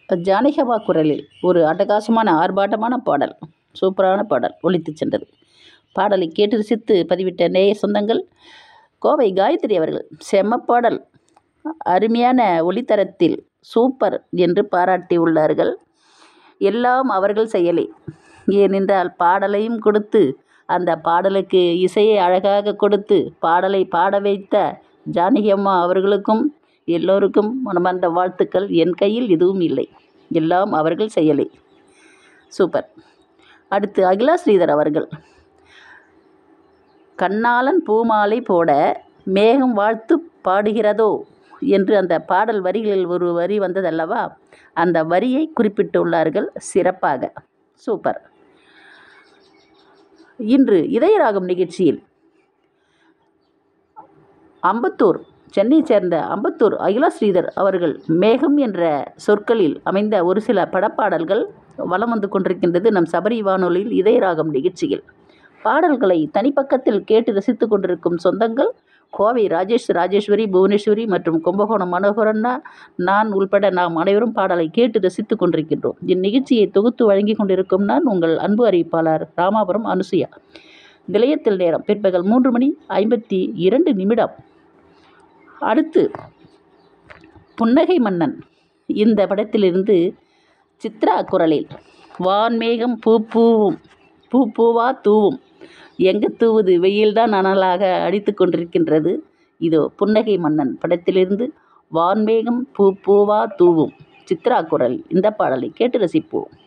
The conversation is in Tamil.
ஜானகியம்மா குரலில் ஒரு அட்டகாசமான ஆர்ப்பாட்டமான பாடல் சூப்பரான பாடல் ஒலித்துச் சென்றது பாடலை கேட்டு ரசித்து பதிவிட்ட நேய சொந்தங்கள் கோவை காயத்ரி அவர்கள் செம்ம பாடல் அருமையான ஒளித்தரத்தில் சூப்பர் என்று பாராட்டியுள்ளார்கள் எல்லாம் அவர்கள் செயலே ஏனென்றால் பாடலையும் கொடுத்து அந்த பாடலுக்கு இசையை அழகாக கொடுத்து பாடலை பாட வைத்த ஜானகி அம்மா அவர்களுக்கும் எல்லோருக்கும் மனமார்ந்த வாழ்த்துக்கள் என் கையில் எதுவும் இல்லை எல்லாம் அவர்கள் செயலே சூப்பர் அடுத்து அகிலா ஸ்ரீதர் அவர்கள் கண்ணாளன் பூமாலை போட மேகம் வாழ்த்து பாடுகிறதோ என்று அந்த பாடல் வரிகளில் ஒரு வரி வந்ததல்லவா அந்த வரியை குறிப்பிட்டுள்ளார்கள் சிறப்பாக சூப்பர் இன்று இதயராகம் நிகழ்ச்சியில் அம்பத்தூர் சென்னை சேர்ந்த அம்பத்தூர் அகிலா ஸ்ரீதர் அவர்கள் மேகம் என்ற சொற்களில் அமைந்த ஒரு சில படப்பாடல்கள் வலம் வந்து கொண்டிருக்கின்றது நம் சபரி வானொலியில் இதயராகம் நிகழ்ச்சியில் பாடல்களை தனிப்பக்கத்தில் கேட்டு ரசித்து கொண்டிருக்கும் சொந்தங்கள் கோவை ராஜேஷ் ராஜேஸ்வரி புவனேஸ்வரி மற்றும் கும்பகோணம் மனோகரண்ணா நான் உள்பட நாம் அனைவரும் பாடலை கேட்டு ரசித்து கொண்டிருக்கின்றோம் இந்நிகழ்ச்சியை தொகுத்து வழங்கி கொண்டிருக்கும் நான் உங்கள் அன்பு அறிவிப்பாளர் ராமாபுரம் அனுசுயா நிலையத்தில் நேரம் பிற்பகல் மூன்று மணி ஐம்பத்தி இரண்டு நிமிடம் அடுத்து புன்னகை மன்னன் இந்த படத்திலிருந்து சித்ரா குரலில் வான்மேகம் பூ பூவும் பூ பூவா தூவும் எங்கே தூவுது வெயில் தான் அனலாக அடித்து கொண்டிருக்கின்றது இதோ புன்னகை மன்னன் படத்திலிருந்து வான்மேகம் பூ பூவா தூவும் சித்ரா குரல் இந்த பாடலை கேட்டு ரசிப்போம்